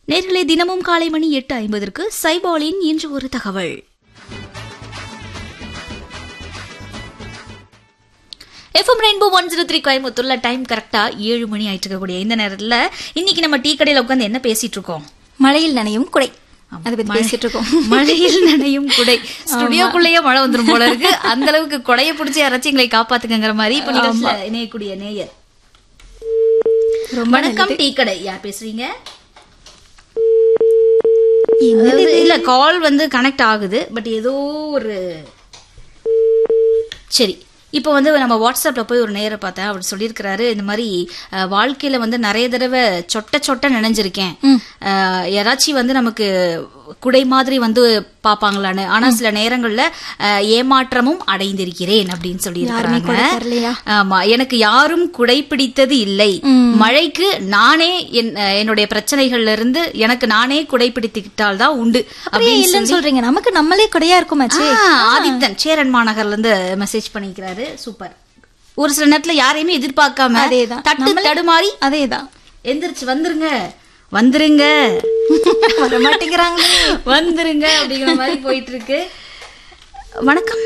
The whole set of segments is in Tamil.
நேர்களே தினமும் காலை மணி எட்டு ஐம்பதற்கு சைபாலின் இன்று ஒரு தகவல் FM rainbow one zero three கோயம்புத்தூர்ல டைம் கரெக்டா ஏழு மணி ஆயிட்டு இருக்கக்கூடிய இந்த நேரத்துல இன்னைக்கு நம்ம டீ கடையில உட்காந்து என்ன பேசிட்டு இருக்கோம் மழையில் நனையும் குடை அதை பத்தி பேசிட்டு இருக்கோம் மழையில் நனையும் குடை ஸ்டுடியோக்குள்ளேயே மழை வந்துரும் போல இருக்கு அந்த அளவுக்கு கொடைய பிடிச்சி யாராச்சும் எங்களை காப்பாத்துக்கங்கிற மாதிரி இப்ப நிகழ்ச்சியில இணையக்கூடிய நேயர் ரொம்ப வணக்கம் டீ கடை யார் பேசுறீங்க என்னது அதாவது இல்ல கால் வந்து கனெக்ட் ஆகுது பட் ஏதோ ஒரு சரி இப்போ வந்து நம்ம வாட்ஸ்அப்ல போய் ஒரு நேர பார்த்தேன் அவர் சொல்லியிருக்கிறாரு இந்த மாதிரி அஹ், வாழ்க்கையில வந்து நிறைய தடவை சொட்ட சொட்ட நினைஞ்சிருக்கேன் அஹ், யாராச்சும் வந்து நமக்கு குடை மாதிரி வந்து பாப்பாங்களான்னு ஆனா சில நேரங்கள்ல அஹ், ஏமாற்றமும் அடைந்திருக்கிறேன் அப்படின்னு யாருமே குடை சொல்லியிருக்கிறாங்க தரலையா ஆமா எனக்கு யாரும் குடை பிடித்தது இல்லை மழைக்கு நானே என் அஹ், என்னுடைய பிரச்சனைகள்ல இருந்து எனக்கு நானே குடை பிடித்துக்கிட்டால் தான் உண்டு அப்படியே இல்லைன்னு சொல்றீங்க நமக்கு நம்மளே குடையா இருக்குமாச்சு ஆ, ஆதித்தன் சேரன் மாநகர்ல இருந்து மெசேஜ் பண்ணிக்கிறாரு சூப்பர் ஒரு சில நேரத்துல யாரையுமே எதிர்பார்க்காம அதேதான். தட்டு தடுமாறி அதேதான் எந்திரிச்சு வந்துருங்க வந்துருங்க வர மாட்டேங்கிறாங்களே வந்துருங்க அப்படிங்கிற மாதிரி போயிட்டு இருக்கு வணக்கம்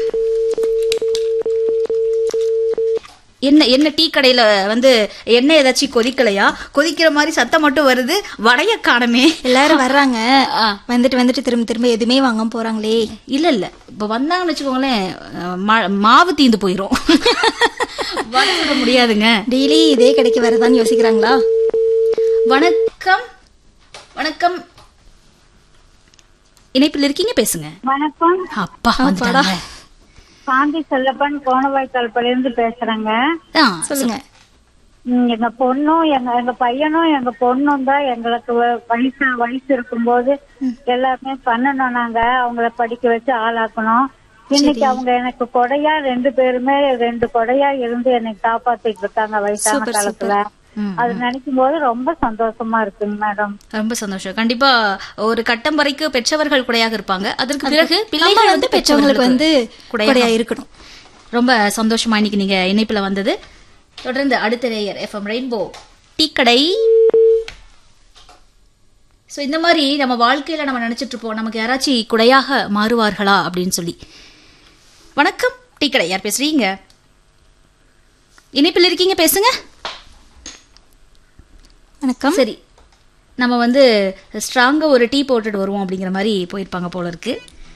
என்ன என்ன டீ கடையில வந்து எண்ணெய் ஏதாச்சும் கொதிக்கலையா கொதிக்கிற மாதிரி சத்தம் மட்டும் வருது வடைய காணமே எல்லாரும் வர்றாங்க வந்துட்டு வந்துட்டு திரும்ப திரும்ப எதுவுமே வாங்காம போறாங்களே இல்ல இல்ல இப்ப வந்தாங்கன்னு வச்சுக்கோங்களேன் அஹ், மா- மாவு தீந்து போயிரும் வடை சுட முடியாதுங்க டெய்லி இதே கடைக்கு வரதான்னு யோசிக்கிறாங்களா வணக்கம் வணக்கம் இணைப்பில் இருக்கீங்க பேசுங்க வணக்கம் அப்பா வந்துட்டாங்க சாந்தி செல்லப்பன் கோணவாய்க்கால்பல இருந்து பேசுறேங்க ஆ, சொல்லுங்க ம், எங்க பொண்ணும் எங்க எங்க பையனும் எங்க பொண்ணும் தான் எங்களுக்கு வ- வயசு வயசு இருக்கும்போது எல்லாமே பண்ணணும் நாங்க அவங்கள படிக்க வச்சு ஆளாக்கணும் இன்னைக்கு அவங்க எனக்கு கொடையா ரெண்டு பேருமே ரெண்டு கொடையா இருந்து என்னை காப்பாத்திட்டு இருக்காங்க வயசான காலத்துல ம், அது நினைக்கும் போது ரொம்ப சந்தோஷமா இருக்குங்க மேடம் ரொம்ப சந்தோஷம் கண்டிப்பா ஒரு கட்டம் வரைக்கும் பெற்றவர்கள் குடையாக இருப்பாங்க அதற்கு பிறகு நம்ம பிள்ளைகள் வந்து பெற்றவங்களுக்கு வந்து குடையாக குடையா இருக்கணும் ரொம்ப சந்தோஷமா இன்னைக்கு நீங்க இணைப்புல வந்தது தொடர்ந்து அடுத்த நேயர் எஃப்எம் ரெயின்போ டீ கடை ஸோ இந்த மாதிரி நம்ம வாழ்க்கையில நம்ம நினைச்சிட்டு இருப்போம் நமக்கு யாராச்சும் குடையாக மாறுவார்களா அப்படின்னு சொல்லி வணக்கம் டீ கடை யார் பேசுறீங்க இணைப்பில் இருக்கீங்க பேசுங்க வணக்கம் சரி நம்ம வந்து ஸ்ட்ராங்கா ஒரு டீ போட்டுட்டு வருவோம் அப்படிங்கிற மாதிரி போயிருப்பாங்க போல இருக்கு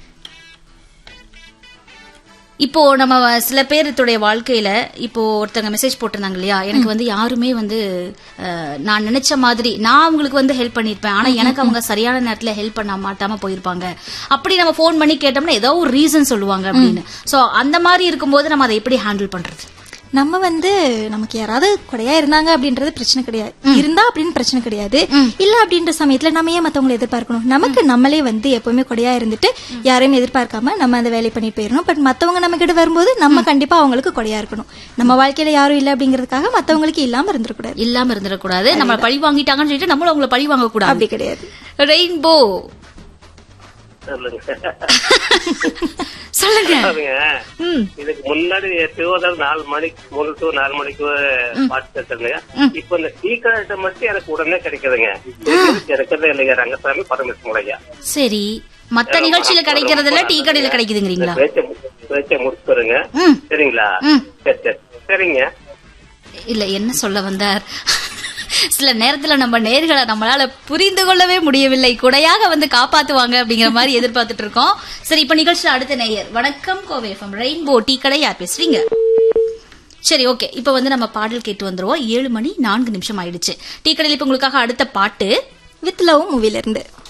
இப்போ நம்ம சில பேருடைய வாழ்க்கையில இப்போ ஒருத்தங்க மெசேஜ் போட்டிருந்தாங்க இல்லையா எனக்கு வந்து யாருமே வந்து அஹ், நான் நினைச்ச மாதிரி நான் அவங்களுக்கு வந்து ஹெல்ப் பண்ணிருப்பேன் ஆனா எனக்கு அவங்க சரியான நேரத்துல ஹெல்ப் பண்ண மாட்டாம போயிருப்பாங்க அப்படி நம்ம ஃபோன் பண்ணி கேட்டோம்னா ஏதோ ஒரு ரீசன் சொல்லுவாங்க அப்படின்னு சோ அந்த மாதிரி இருக்கும்போது நம்ம அதை எப்படி ஹேண்டில் பண்றது நம்ம வந்து நமக்கு யாராவது கொடையா இருந்தாங்க அப்படின்றது பிரச்சனை கிடையாது இருந்தா அப்படின்னு பிரச்சனை கிடையாது இல்ல அப்படின்ற சமயத்துல நம்ம ஏன் மத்தவங்களை எதிர்பார்க்கணும் நமக்கு நம்மளே வந்து எப்பவுமே கொடையா இருந்துட்டு யாரையும் எதிர்பார்க்காம நம்ம அந்த வேலையை பண்ணிட்டு போயிடணும் பட் மத்தவங்க நம்ம கிட்ட வரும்போது நம்ம கண்டிப்பா அவங்களுக்கு கொடையா இருக்கணும் நம்ம வாழ்க்கையில யாரும் இல்ல அப்படிங்கறதுக்காக மத்தவங்களுக்கு இல்லாம இருந்துடக்கூடாது இல்லாம இருந்துடக்கூடாது நம்ம பழி வாங்கிட்டாங்கன்னு சொல்லிட்டு நம்மளும் அவங்கள பழி வாங்க கூடாது அப்படி கிடையாது ரெயின்போ சொல்லுங்க சொல்லுங்க பாருங்க ம் இதுக்கு முன்னாடி டூ அதாவது நாலு மணிக்கு மூணு டு நாலு மணிக்கு பாட்டு கேட்டுருங்க இப்ப இந்த டீ கடைட்ட மட்டும் எனக்கு உடனே கிடைக்குதுங்க கிடைக்கிறதே இல்லைங்க ரங்கசாமி பரமேஸ்வரன் முறையா சரி மத்த நிகழ்ச்சியில கிடைக்கிறதுல டீ கடையில கிடைக்குதுங்கிறீங்களா பேச்ச பேச்ச முடிச்சுருங்க ம். சரிங்களா ம். சரி சரி சரிங்க இல்ல என்ன சொல்ல வந்தார் சில நேரத்துல நம்ம நேர்களை நம்மளால புரிந்து கொள்ளவே முடியவில்லை குடையாக வந்து காப்பாத்துவாங்க அப்படிங்கிற மாதிரி எதிர்பார்த்துட்டு இருக்கோம் சரி இப்ப நிகழ்ச்சியில அடுத்த நேயர் வணக்கம் கோவை எஃப்எம் ரெயின்போ டீ கடை யார் பேசுறீங்க சரி ஓகே இப்ப வந்து நம்ம பாடல் கேட்டு வந்துருவோம் ஏழு மணி நான்கு நிமிஷம் ஆயிடுச்சு டீ கடையில் இப்ப உங்களுக்காக அடுத்த பாட்டு வித் லவ் மூவில இருந்து